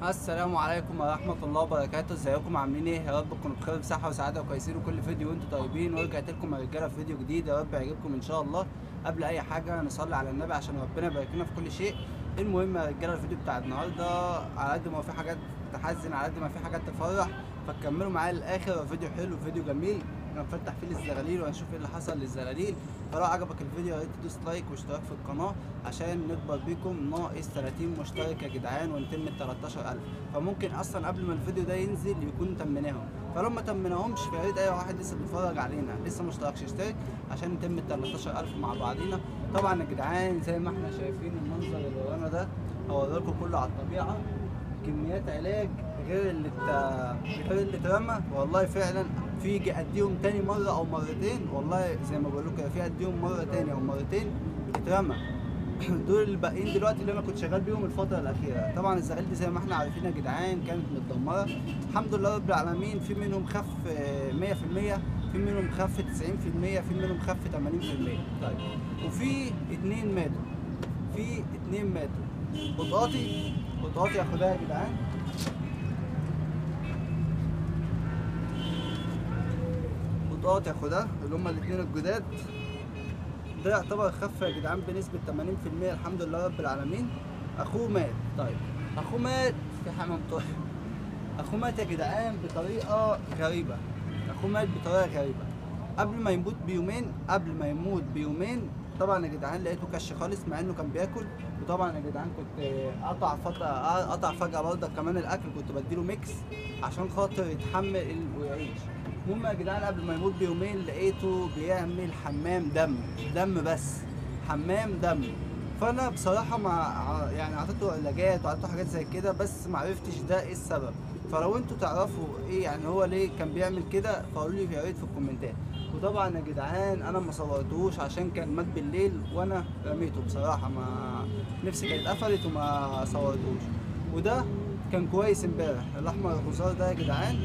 السلام عليكم ورحمة الله وبركاته ازيكم عاملين ايه يا رب تكونوا بخير بصحة وسعادة وكويسين وكل فيديو وانتم طيبين ورجعت لكم يا رجالة في فيديو جديد يا رب يعجبكم ان شاء الله قبل اي حاجة نصلي على النبي عشان ربنا يبارك لنا في كل شيء المهم يا رجالة الفيديو بتاع النهاردة على قد ما هو في حاجات تحزن على قد ما في حاجات تفرح فتكملوا معايا للاخر هو فيديو حلو فيديو جميل هنفتح فيه الزغاليل وهنشوف ايه اللي حصل للزغاليل فلو عجبك الفيديو يا ريت تدوس لايك واشتراك في القناه عشان نكبر بيكم ناقص 30 مشترك يا جدعان ونتم ال 13000 فممكن اصلا قبل ما الفيديو ده ينزل يكون تمناهم فلو ما تمناهمش فيا ريت اي واحد لسه بيتفرج علينا لسه ما اشتركش يشترك عشان نتم ال 13000 مع بعضينا طبعا يا جدعان زي ما احنا شايفين المنظر اللي ورانا ده هوريلكم كله على الطبيعه كميات علاج غير اللي ات- غير اللي اترمى والله فعلا في يجي اديهم تاني مره او مرتين والله زي ما بقول لكم في اديهم مره تاني او مرتين اترمى دول الباقيين دلوقتي اللي انا كنت شغال بيهم الفتره الاخيره طبعا الزغال دي زي ما احنا عارفين يا جدعان كانت متدمره الحمد لله رب العالمين في منهم خف آه، 100% في منهم خف 90% في منهم خف 80% طيب وفي اتنين ماتوا في اتنين ماتوا قطاطي قطاطي ياخدها يا جدعان قطاطي ياخدها اللي هما الاتنين الجداد ده يعتبر خف يا جدعان بنسبة 80% الحمد لله رب العالمين اخوه مات طيب اخوه مات في حمام طاهر اخوه مات يا جدعان بطريقة غريبة اخوه مات بطريقة غريبة قبل ما يموت بيومين قبل ما يموت بيومين طبعا يا جدعان لقيته كش خالص مع انه كان بياكل وطبعا يا جدعان كنت قطع فترة قطع فجأة برضه كمان الاكل كنت بديله ميكس عشان خاطر يتحمل ال- ويعيش المهم يا جدعان قبل ما يموت بيومين لقيته بيعمل حمام دم دم بس حمام دم فانا بصراحه مع يعني اعطيته علاجات وعطيته حاجات زي كده بس ما عرفتش ده ايه السبب فلو انتوا تعرفوا ايه يعني هو ليه كان بيعمل كده فقولوا لي يا ريت في الكومنتات وطبعا يا جدعان انا ما صورتهوش عشان كان مات بالليل وانا رميته بصراحه ما نفسي كانت قفلت وما صورتهوش وده كان كويس امبارح الاحمر الغزار ده يا جدعان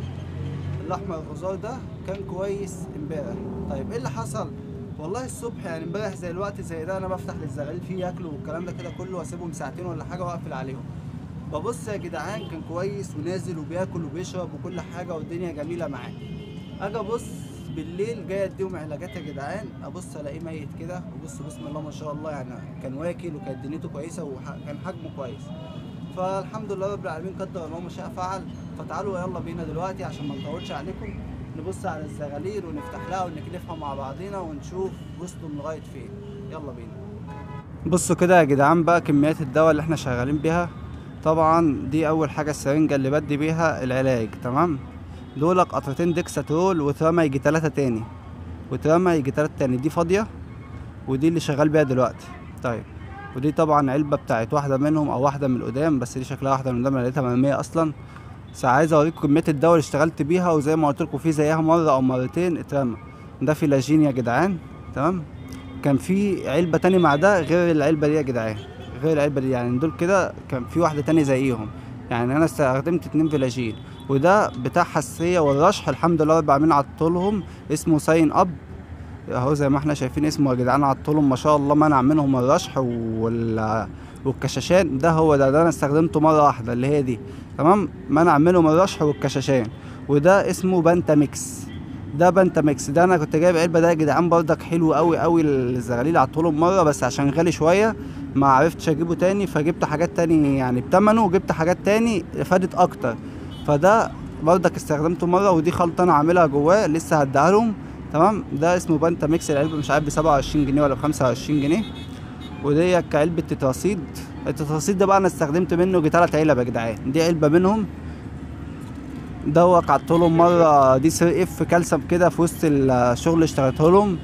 الاحمر الغزار ده كان كويس امبارح طيب ايه اللي حصل والله الصبح يعني امبارح زي الوقت زي ده انا بفتح للزغاليل فيه ياكلوا والكلام ده كده كله واسيبهم ساعتين ولا حاجه واقفل عليهم ببص يا جدعان كان كويس ونازل وبياكل وبيشرب وكل حاجه والدنيا جميله معاه اجي ابص بالليل جاي اديهم علاجات يا جدعان ابص الاقيه ميت كده وبص بسم الله ما شاء الله يعني كان واكل وكانت دنيته كويسه وكان حجمه كويس فالحمد لله رب العالمين قدر الله ما شاء فعل فتعالوا يلا بينا دلوقتي عشان ما نطولش عليكم نبص على الزغاليل ونفتح لها ونكلفها مع بعضينا ونشوف وصلوا لغايه فين يلا بينا بصوا كده يا جدعان بقى كميات الدواء اللي احنا شغالين بيها طبعا دي اول حاجه السرنجه اللي بدي بيها العلاج تمام دولك قطرتين ديكساترول وترمى يجي تلاتة تاني وترمى يجي تلاتة تاني دي فاضيه ودي اللي شغال بيها دلوقتي طيب ودي طبعا علبه بتاعت واحده منهم او واحده من القدام بس دي شكلها واحده من القدام انا لقيتها مرميه اصلا بس عايز اوريكم كميه الدواء اللي اشتغلت بيها وزي ما قلت لكم في زيها مره او مرتين اترمى ده فيلاجين يا جدعان تمام كان في علبه تاني مع ده غير العلبه دي يا جدعان غير العلبه دي يعني دول كده كان في واحده تاني زيهم يعني انا استخدمت اتنين فيلاجين وده بتاع حساسيه والرشح الحمد لله رب العالمين عطلهم اسمه ساين اب اهو زي ما احنا شايفين اسمه يا جدعان عطلهم ما شاء الله منع منهم الرشح وال والكشاشان ده هو ده ده انا استخدمته مره واحده اللي هي دي تمام منع منهم الرشح والكشاشان وده اسمه بانتا ميكس ده بانتا ميكس ده انا كنت جايب علبه ده يا جدعان بردك حلو قوي قوي الزغاليل عطولهم مره بس عشان غالي شويه ما عرفتش اجيبه تاني فجبت حاجات تاني يعني بتمنه وجبت حاجات تاني فادت اكتر فده بردك استخدمته مره ودي خلطه انا عاملها جواه لسه هديها لهم تمام ده اسمه بانتا ميكس العلبه مش عارف ب 27 جنيه ولا ب 25 جنيه ودي علبه تتراسيد التتراسيد ده بقى انا استخدمت منه جي تلات علب يا جدعان دي علبه منهم دوت قعدت لهم مره دي 3 اف كالسيوم كده في وسط الشغل اللي اشتريته لهم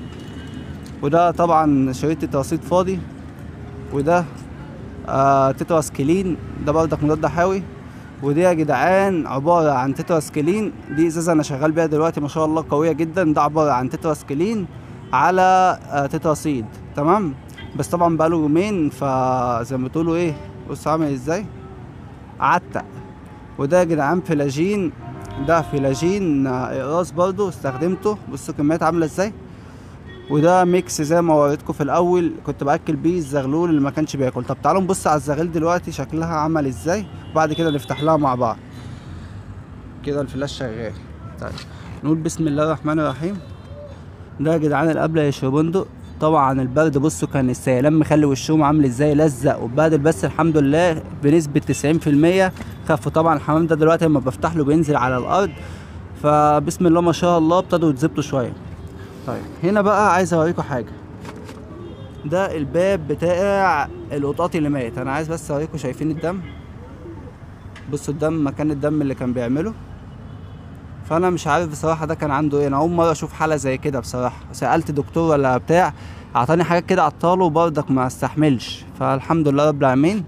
وده طبعا شريط تتراسيد فاضي وده آه تتراس كلين ده بردك مضاد حيوي ودي يا جدعان عبارة عن تتراس كلين دي ازازة انا شغال بيها دلوقتي ما شاء الله قوية جدا ده عبارة عن تتراس كلين على آه تتراسيد تمام بس طبعا بقاله يومين فزي ما بتقولوا ايه بص عامل ازاي عتق وده يا جدعان فلاجين ده فلاجين آه، اقراص برضو استخدمته بصوا كميات عاملة ازاي وده ميكس زي ما وريتكم في الاول كنت باكل بيه الزغلول اللي ما كانش بياكل طب تعالوا نبص على الزغال دلوقتي شكلها عمل ازاي بعد كده نفتح لها مع بعض كده الفلاش شغال طيب نقول بسم الله الرحمن الرحيم ده يا جدعان القبلة يا شربندق طبعا البرد بصوا كان السيلان مخلي وشهم عامل ازاي لزق وبعد بس الحمد لله بنسبة تسعين في المية خف طبعا الحمام ده دلوقتي لما بفتح له بينزل على الأرض فبسم الله ما شاء الله ابتدوا يتظبطوا شوية طيب هنا بقى عايز اوريكم حاجة ده الباب بتاع القطاط اللي مات انا عايز بس اوريكم شايفين الدم بصوا الدم مكان الدم اللي كان بيعمله فانا مش عارف بصراحه ده كان عنده ايه انا اول مره اشوف حاله زي كده بصراحه سالت دكتور ولا بتاع اعطاني حاجات كده عطاله وبرضك ما استحملش فالحمد لله رب العالمين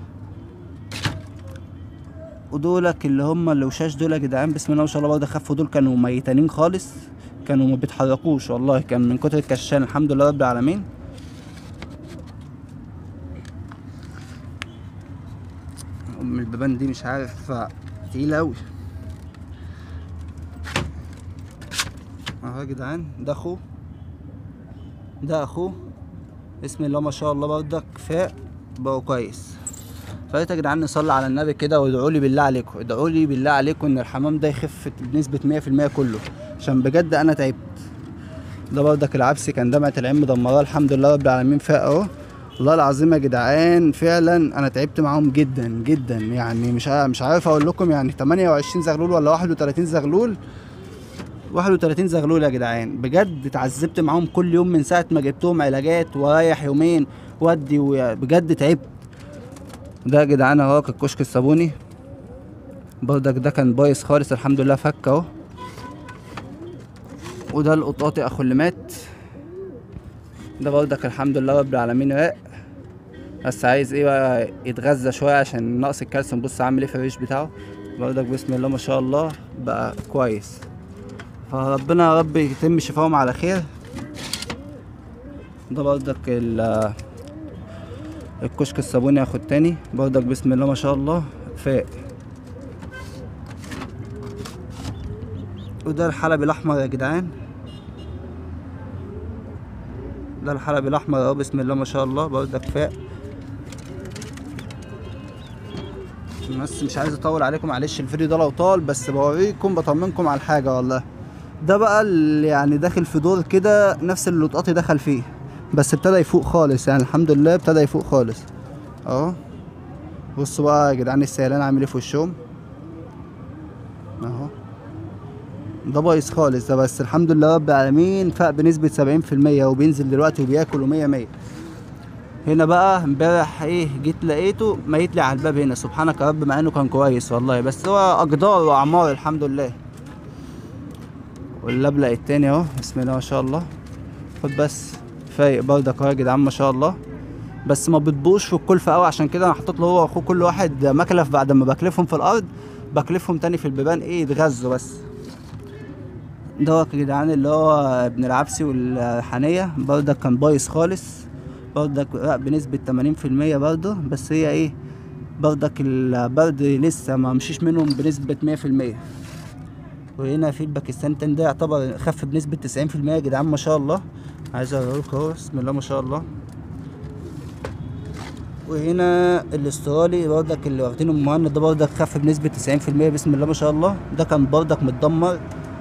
ودولك اللي هم الوشاش دول يا جدعان بسم الله ما شاء الله برضه خفوا دول كانوا ميتانين خالص كانوا ما بيتحركوش والله كان من كتر الكشان الحمد لله رب العالمين ام البيبان دي مش عارف تقيلة اوي اهو يا جدعان ده اخوه ده اخوه بسم الله ما شاء الله برضك فاق بقوا كويس فقلت يا جدعان نصلي على النبي كده وادعوا لي بالله عليكم ادعوا لي بالله عليكم ان الحمام ده يخف بنسبة 100% كله عشان بجد انا تعبت ده برضك العبسي كان دمعة العين مدمراه الحمد لله رب العالمين فاق اهو والله العظيم يا جدعان فعلا انا تعبت معاهم جدا جدا يعني مش عارف مش عارف اقول لكم يعني 28 زغلول ولا 31 زغلول 31 زغلول يا جدعان بجد اتعذبت معاهم كل يوم من ساعه ما جبتهم علاجات ورايح يومين ودي بجد تعبت ده يا جدعان اهو الكشك الصابوني برضك ده كان بايظ خالص الحمد لله فك اهو وده القطاطي اخو اللي مات ده برضك الحمد لله رب العالمين راق بس عايز ايه بقى يتغذى شويه عشان نقص الكالسيوم بص عامل ايه في الريش بتاعه برضك بسم الله ما شاء الله بقى كويس فربنا يا رب يتم شفاهم على خير ده برضك ال الكشك الصابوني اخو التاني برضك بسم الله ما شاء الله فاق وده الحلبي الاحمر يا جدعان ده الحلبي الاحمر اهو بسم الله ما شاء الله برضك فاق بس مش عايز اطول عليكم معلش الفيديو ده لو طال بس بوريكم بطمنكم على الحاجه والله ده بقى اللي يعني داخل في دور كده نفس اللي لطقطي دخل فيه بس ابتدى يفوق خالص يعني الحمد لله ابتدى يفوق خالص اهو بصوا بقى يا جدعان السيلان عامل ايه في وشهم اهو ده بايظ خالص ده بس الحمد لله رب العالمين فاق بنسبة سبعين في المية وبينزل دلوقتي وبياكل ومية مية هنا بقى امبارح ايه جيت لقيته ميت لي على الباب هنا سبحانك يا رب مع انه كان كويس والله بس هو اقدار واعمار الحمد لله واللبلق التاني اهو بسم الله ما شاء الله خد بس فايق برضك اهو يا جدعان ما شاء الله بس ما بتبوش في الكلفة قوي عشان كده انا حطيت له هو واخوه كل واحد مكلف بعد ما بكلفهم في الارض بكلفهم تاني في البيبان ايه يتغذوا بس دوت يا جدعان اللي هو ابن العبسي والحنية برضك كان بايظ خالص برضك لا بنسبة تمانين في المية برضه بس هي ايه برضك البرد لسه ما مشيش منهم بنسبة مية في المية وهنا في الباكستان تاني ده يعتبر خف بنسبة تسعين في المية يا جدعان ما شاء الله عايز اوريكم اهو بسم الله ما شاء الله وهنا الاسترالي برضك اللي واخدينه من مهند ده برضك خف بنسبة تسعين في المية بسم الله ما شاء الله ده كان برضك متدمر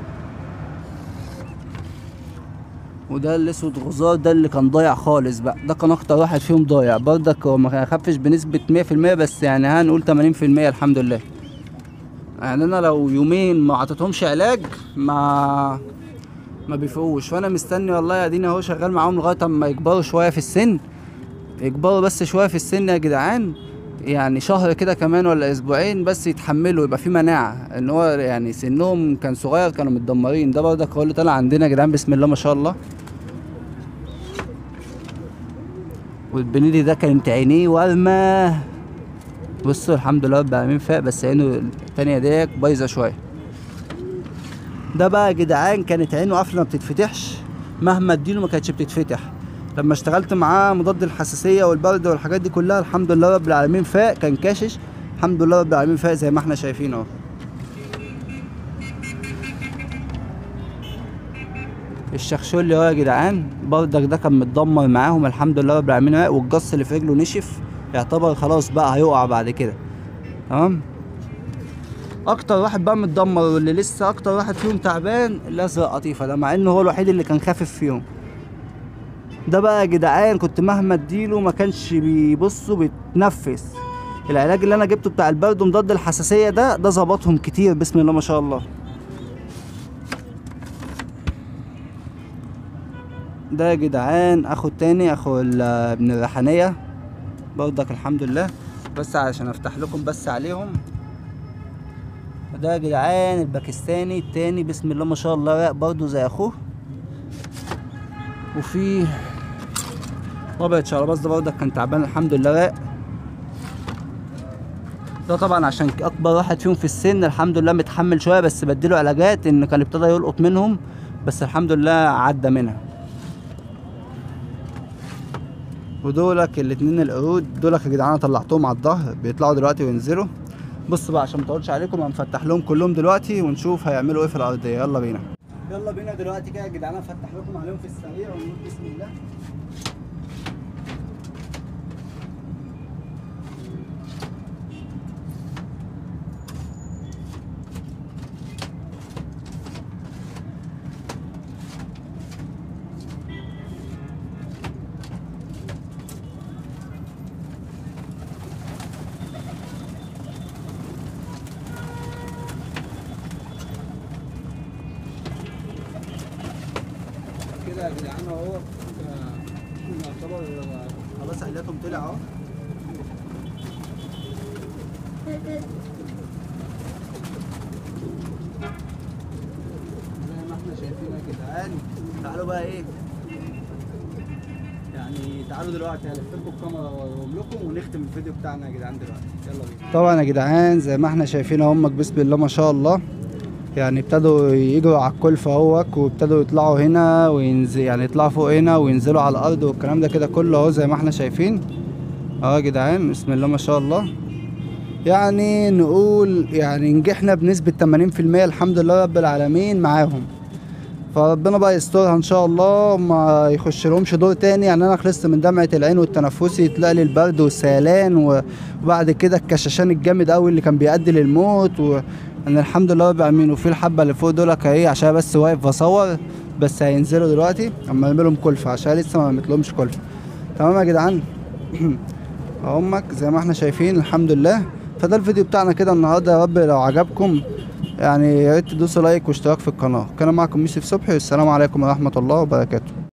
وده الاسود غزار ده اللي كان ضايع خالص بقى ده كان اكتر واحد فيهم ضايع برضك هو ما خفش بنسبة مية في المية بس يعني هنقول تمانين في المية الحمد لله يعني انا لو يومين ما عطيتهمش علاج ما ما بيفوقوش فانا مستني والله اديني اهو شغال معاهم لغايه اما يكبروا شويه في السن يكبروا بس شويه في السن يا جدعان يعني شهر كده كمان ولا اسبوعين بس يتحملوا يبقى في مناعه ان هو يعني سنهم كان صغير كانوا متدمرين ده برضك هو اللي طالع عندنا يا جدعان بسم الله ما شاء الله والبنيدي ده كانت عينيه ورمه بصوا الحمد لله رب العالمين فاق بس عينه التانية ديت بايظه شويه ده بقى يا جدعان كانت عينه قافله ما بتتفتحش مهما اديله ما كانتش بتتفتح لما اشتغلت معاه مضاد الحساسيه والبرد والحاجات دي كلها الحمد لله رب العالمين فاق كان كاشش الحمد لله رب العالمين فاق زي ما احنا شايفين اهو الشخشولي اهو يا جدعان برضك ده كان متدمر معاهم الحمد لله رب العالمين والجص اللي في رجله نشف يعتبر خلاص بقى هيقع بعد كده تمام اكتر واحد بقى متدمر واللي لسه اكتر واحد فيهم تعبان الازرق قطيفه ده مع انه هو الوحيد اللي كان خافف فيهم ده بقى يا جدعان كنت مهما اديله ما كانش بيبصوا بيتنفس العلاج اللي انا جبته بتاع البرد ومضاد الحساسيه ده ده ظبطهم كتير بسم الله ما شاء الله ده يا جدعان اخو التاني اخو ال- ابن الريحانيه برضك الحمد لله بس عشان افتح لكم بس عليهم ده يا جدعان الباكستاني التاني بسم الله ما شاء الله راق برضه زي اخوه وفي طبعة شرباز ده برضك كان تعبان الحمد لله راق ده طبعا عشان اكبر واحد فيهم في السن الحمد لله متحمل شويه بس بديله علاجات ان كان ابتدى يلقط منهم بس الحمد لله عدى منها ودولك الاتنين القرود دولك يا جدعان انا طلعتهم على الظهر بيطلعوا دلوقتي وينزلوا بصوا بقى عشان ما اطولش عليكم هنفتح لهم كلهم دلوقتي ونشوف هيعملوا ايه في الارضيه يلا بينا يلا بينا دلوقتي كده يا جدعان هفتح لكم عليهم في السريع ونقول بسم الله كده يا جدعان اهو آه، يعتبر آه، خلاص عيلاتهم طلع اهو زي ما احنا شايفين يا جدعان تعالوا بقى ايه يعني تعالوا دلوقتي هلف لكم الكاميرا واقوم لكم ونختم الفيديو بتاعنا يا جدعان دلوقتي يلا بينا طبعا يا جدعان زي ما احنا شايفين اهمك بسم الله ما شاء الله يعني ابتدوا يجروا على الكلفة اهوك وابتدوا يطلعوا هنا وينزل يعني يطلعوا فوق هنا وينزلوا على الارض والكلام ده كده كله اهو زي ما احنا شايفين اهو يا جدعان بسم الله ما شاء الله يعني نقول يعني نجحنا بنسبة 80% الحمد لله رب العالمين معاهم فربنا بقى يسترها ان شاء الله ما يخش لهمش دور تاني يعني انا خلصت من دمعة العين والتنفسي طلع لي البرد والسيلان و- وبعد كده الكشاشان الجامد قوي اللي كان بيؤدي للموت و... ان الحمد لله رب العالمين وفي الحبه اللي فوق دولك اهي عشان بس واقف بصور بس هينزلوا دلوقتي اما نعملهم كلفه عشان لسه ما عملتلهمش كلفه تمام يا جدعان اهمك زي ما احنا شايفين الحمد لله فده الفيديو بتاعنا كده النهارده يا رب لو عجبكم يعني يا ريت تدوسوا لايك واشتراك في القناه كان معكم يوسف صبحي والسلام عليكم ورحمه الله وبركاته